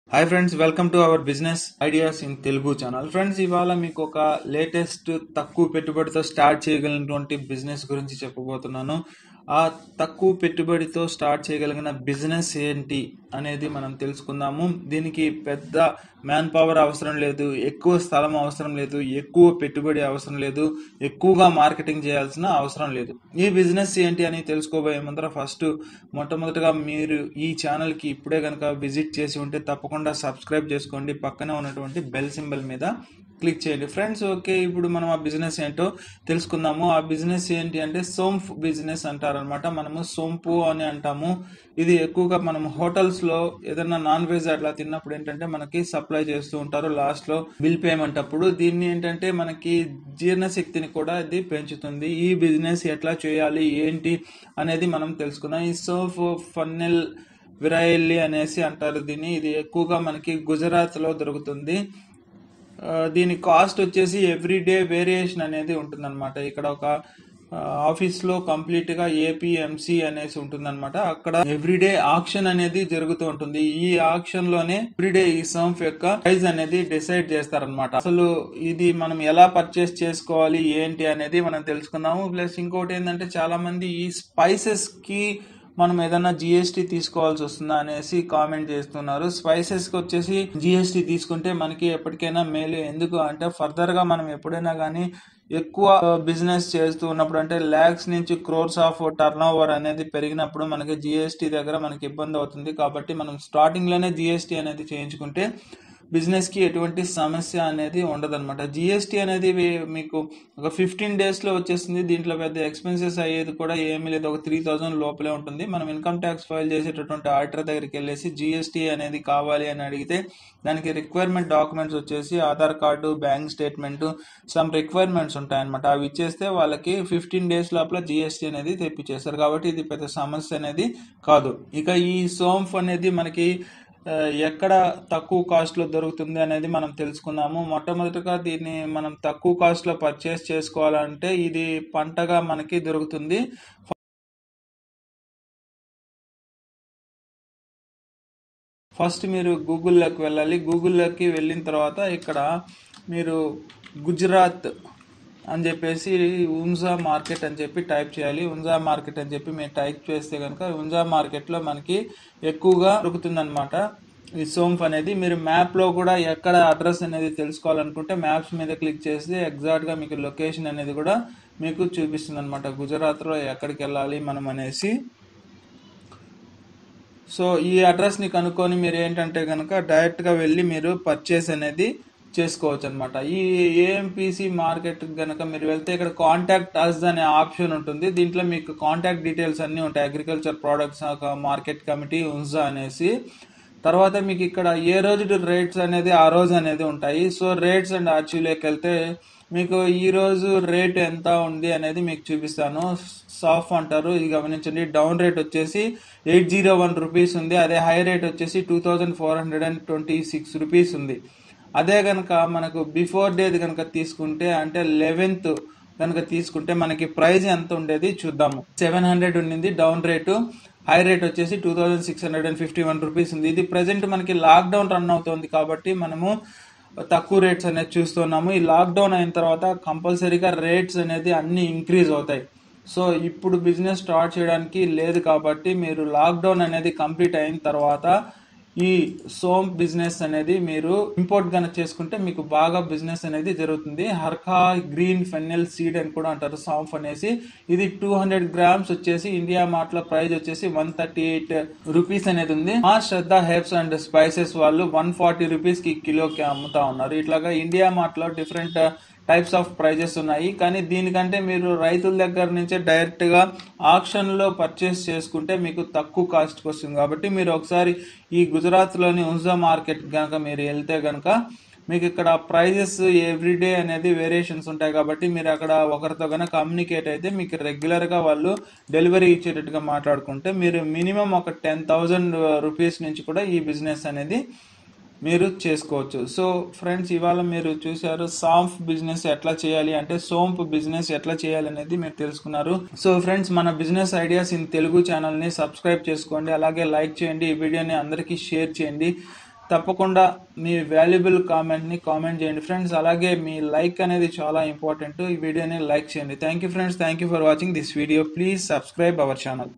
hi friends welcome to our business ideas in Telugu channel friends ఇవాళ మీకు ఒక latest తక్కువ పెట్టుబడితో స్టార్ట్ చేయగలిగినటువంటి బిజినెస్ గురించి చెప్పబోతున్నాను ఆ తక్కువ పెట్టుబడితో స్టార్ట్ చేయగలిగిన బిజినెస్ ఏంటి అనేది మనం తెలుసుకుందాము దీనికి పెద్ద మ్యాన్ పవర్ అవసరం లేదు ఎక్కువ స్థలం అవసరం లేదు ఎక్కువ పెట్టుబడి అవసరం లేదు ఎక్కువగా మార్కెటింగ్ చేయాల్సిన అవసరం లేదు ఈ బిజినెస్ ఏంటి అని తెలుసుకోబోయే ముందర ఫస్ట్ మొట్టమొదటిగా మీరు ఈ ఛానల్కి ఇప్పుడే కనుక విజిట్ చేసి ఉంటే తప్పకుండా సబ్స్క్రైబ్ చేసుకోండి పక్కనే ఉన్నటువంటి బెల్ సింబల్ మీద క్లిక్ చేయండి ఫ్రెండ్స్ ఓకే ఇప్పుడు మనం ఆ బిజినెస్ ఏంటో తెలుసుకుందాము ఆ బిజినెస్ ఏంటి అంటే సోంఫ్ బిజినెస్ అంటారనమాట మనము సోంపు అని అంటాము ఇది ఎక్కువగా మనం హోటల్స్ లో ఏదైనా నాన్ వెజ్ అట్లా తిన్నప్పుడు ఏంటంటే మనకి సప్లై చేస్తూ ఉంటారు లాస్ట్ లో బిల్ పేమెంట్ అప్పుడు దీన్ని ఏంటంటే మనకి జీర్ణశక్తిని కూడా ఇది పెంచుతుంది ఈ బిజినెస్ ఎట్లా చేయాలి ఏంటి అనేది మనం తెలుసుకుందాం ఈ సోంఫ్ ఫన్నెల్ విరాయిల్లి అనేసి అంటారు దీన్ని ఇది ఎక్కువగా మనకి గుజరాత్ లో దొరుకుతుంది ఆ, దీని కాస్ట్ వచ్చేసి ఎవ్రీడే వేరియేషన్ అనేది ఉంటుందన్నమాట ఇక్కడ ఒక ఆ, ఆఫీస్ లో కంప్లీట్ గా ఏపీఎంసి అనేసి ఉంటుందన్నమాట అక్కడ ఎవ్రీడే ఆక్షన్ అనేది జరుగుతూ ఉంటుంది ఈ ఆక్షన్ లోనే ఎవ్రీడే ఈ సర్ఫ్ యొక్క ప్రైస్ అనేది డిసైడ్ చేస్తారనమాట అసలు ఇది మనం ఎలా పర్చేస్ చేసుకోవాలి ఏంటి అనేది మనం తెలుసుకుందాము ప్లస్ ఇంకోటి ఏంటంటే చాలా మంది ఈ స్పైసెస్ కి మనం ఏదైనా జిఎస్టీ తీసుకోవాల్సి వస్తుందా అనేసి కామెంట్ చేస్తున్నారు స్పైసెస్ కి వచ్చేసి జిఎస్టీ తీసుకుంటే మనకి ఎప్పటికైనా మేలు ఎందుకు అంటే ఫర్దర్ గా మనం ఎప్పుడైనా కానీ ఎక్కువ బిజినెస్ చేస్తూ ఉన్నప్పుడు అంటే ల్యాక్స్ నుంచి క్రోర్స్ ఆఫ్ టర్న్ ఓవర్ అనేది పెరిగినప్పుడు మనకి జిఎస్టీ దగ్గర మనకి ఇబ్బంది అవుతుంది కాబట్టి మనం స్టార్టింగ్ లోనే జిఎస్టీ అనేది చేయించుకుంటే బిజినెస్ కి ఎటువంటి సమస్య అనేది ఉండదన్నమాట జిఎస్టీ అనేది వీ- మీకు ఒక ఫిఫ్టీన్ డేస్ లో వచ్చేస్తుంది దీంట్లో పెద్ద ఎక్స్పెన్సెస్ అయ్యేది కూడా ఏమీ లేదు ఒక త్రీ థౌసండ్ లోపలే ఉంటుంది మనం ఇన్కమ్ ట్యాక్స్ ఫైల్ చేసేటటువంటి ఆడిటర్ దగ్గరికి వెళ్ళేసి జిఎస్టీ అనేది కావాలి అని అడిగితే దానికి రిక్వైర్మెంట్ డాక్యుమెంట్స్ వచ్చేసి Aadhaar card bank statement some requirements ఉంటాయన్నమాట అవి ఇచ్చేస్తే వాళ్ళకి ఫిఫ్టీన్ డేస్ లోపల జిఎస్టీ అనేది తెప్పించేస్తారు కాబట్టి ఇది పెద్ద సమస్య అనేది కాదు ఇక ఈ సోంఫ్ అనేది మనకి ఆ, ఎక్కడ తక్కువ కాస్ట్ లో దొరుకుతుంది అనేది మనం తెలుసుకుందాము మొట్టమొదటిగా దీన్ని మనం తక్కువ కాస్ట్ లో పర్చేస్ చేసుకోవాలంటే ఇది పంటగా మనకి దొరుకుతుంది ఫస్ట్ మీరు గూగుల్లోకి వెళ్ళాలి గూగుల్లోకి వెళ్ళిన తర్వాత ఇక్కడ మీరు గుజరాత్ అని చెప్పేసి ఉంజా మార్కెట్ అని చెప్పి టైప్ చేయాలి ఉంజా మార్కెట్ అని చెప్పి మీరు టైప్ చేస్తే కనుక ఉంజా మార్కెట్లో మనకి ఎక్కువగా దొరుకుతుందన్నమాట ఈ సోంఫ్ అనేది మీరు మ్యాప్లో కూడా ఎక్కడ అడ్రస్ అనేది తెలుసుకోవాలనుకుంటే మ్యాప్స్ మీద క్లిక్ చేస్తే ఎగ్జాక్ట్గా మీకు లొకేషన్ అనేది కూడా మీకు చూపిస్తుంది అనమాట గుజరాత్లో ఎక్కడికి వెళ్ళాలి మనం అనేసి సో ఈ అడ్రస్ని కనుక్కొని మీరు ఏంటంటే కనుక డైరెక్ట్గా వెళ్ళి మీరు పర్చేస్ అనేది చేసుకోవచ్చు అనమాట ఈ ఏఎంపిసి మార్కెట్ కనుక మీరు వెళ్తే ఇక్కడ కాంటాక్ట్ అస్ అనే ఆప్షన్ ఉంటుంది దీంట్లో మీకు కాంటాక్ట్ డీటెయిల్స్ అన్నీ ఉంటాయి అగ్రికల్చర్ ప్రోడక్ట్స్ మార్కెట్ కమిటీ ఉంజా అనేసి తర్వాత మీకు ఇక్కడ ఏ రోజు రేట్స్ అనేది ఆ రోజు అనేది ఉంటాయి సో రేట్స్ అండ్ ఆర్చీలోకి వెళ్తే మీకు ఈ రోజు రేట్ ఎంత ఉంది అనేది మీకు చూపిస్తాను సాఫ్ అంటారు ఇది గమనించండి డౌన్ రేట్ వచ్చేసి ఎయిట్ జీరో వన్ రూపీస్ ఉంది అదే హై రేట్ వచ్చేసి two thousand four hundred and twenty six rupees ఉంది అదే కనుక మనకు బిఫోర్ డేది కనుక తీసుకుంటే అంటే లెవెన్త్ కనుక తీసుకుంటే మనకి ప్రైస్ ఎంత ఉండేది చూద్దాము సెవెన్ హండ్రెడ్ ఉండింది డౌన్ రేటు హై రేట్ వచ్చేసి two thousand six hundred and fifty one rupees ఉంది ఇది ప్రజెంట్ మనకి లాక్డౌన్ రన్ అవుతుంది కాబట్టి మనము తక్కువ రేట్స్ అనేది చూస్తున్నాము ఈ లాక్డౌన్ అయిన తర్వాత కంపల్సరీగా రేట్స్ అనేది అన్ని ఇంక్రీజ్ అవుతాయి సో ఇప్పుడు బిజినెస్ స్టార్ట్ చేయడానికి లేదు కాబట్టి మీరు లాక్డౌన్ అనేది కంప్లీట్ అయిన తర్వాత ఈ సోమ్ బిజినెస్ అనేది మీరు ఇంపోర్ట్ కనుక చేసుకుంటే మీకు బాగా బిజినెస్ అనేది జరుగుతుంది హర్కా గ్రీన్ ఫెన్నెల్ సీడ్ అని కూడా అంటారు సాంఫ్ అనేసి ఇది టూ హండ్రెడ్ గ్రామ్స్ వచ్చేసి ఇండియా మార్ట్ లో ప్రైస్ వచ్చేసి వన్ థర్టీ ఎయిట్ రూపీస్ అనేది ఉంది మా శ్రద్ధ హెర్బ్స్ అండ్ స్పైసెస్ వాళ్ళు వన్ ఫార్టీ రూపీస్ కి కిలోకి అమ్ముతా ఉన్నారు ఇట్లాగా ఇండియా మార్ట్ లో డిఫరెంట్ టైప్స్ ఆఫ్ ప్రైజెస్ ఉన్నాయి కానీ దీనికంటే మీరు రైతుల దగ్గర నుంచే డైరెక్ట్ గా ఆక్షన్ లో పర్చేస్ చేసుకుంటే మీకు తక్కువ కాస్ట్ వస్తుంది కాబట్టి మీరు ఒకసారి ఈ గుజరాత్ లోని ఉంజా మార్కెట్ కనుక మీరు వెళ్తే కనుక మీకు ఇక్కడ ప్రైజెస్ ఎవ్రీడే అనేది వేరియేషన్స్ ఉంటాయి కాబట్టి మీరు అక్కడ ఒకరితో కనుక కమ్యూనికేట్ అయితే మీకు రెగ్యులర్ గా వాళ్ళు డెలివరీ ఇచ్చేటట్టుగా మాట్లాడుకుంటే మీరు మినిమం ఒక టెన్ థౌజండ్ రూపీస్ నుంచి కూడా ఈ బిజినెస్ అనేది మీరు చేసుకోవచ్చు సో ఫ్రెండ్స్ ఇవాళ మీరు చూశారు సాంఫ్ బిజినెస్ ఎట్లా చేయాలి అంటే సోంపు బిజినెస్ ఎట్లా చేయాలి అనేది మీరు తెలుసుకున్నారు సో ఫ్రెండ్స్ మన బిజినెస్ ఐడియాస్ ఇన్ తెలుగు ఛానల్ని సబ్స్క్రైబ్ చేసుకోండి అలాగే లైక్ చేయండి ఈ వీడియోని అందరికీ షేర్ చేయండి తప్పకుండా మీ వాల్యుబుల్ కామెంట్ని కామెంట్ చేయండి ఫ్రెండ్స్ అలాగే మీ లైక్ అనేది చాలా ఇంపార్టెంట్ ఈ వీడియోని లైక్ చేయండి thank you friends thank you for watching this video please subscribe our channel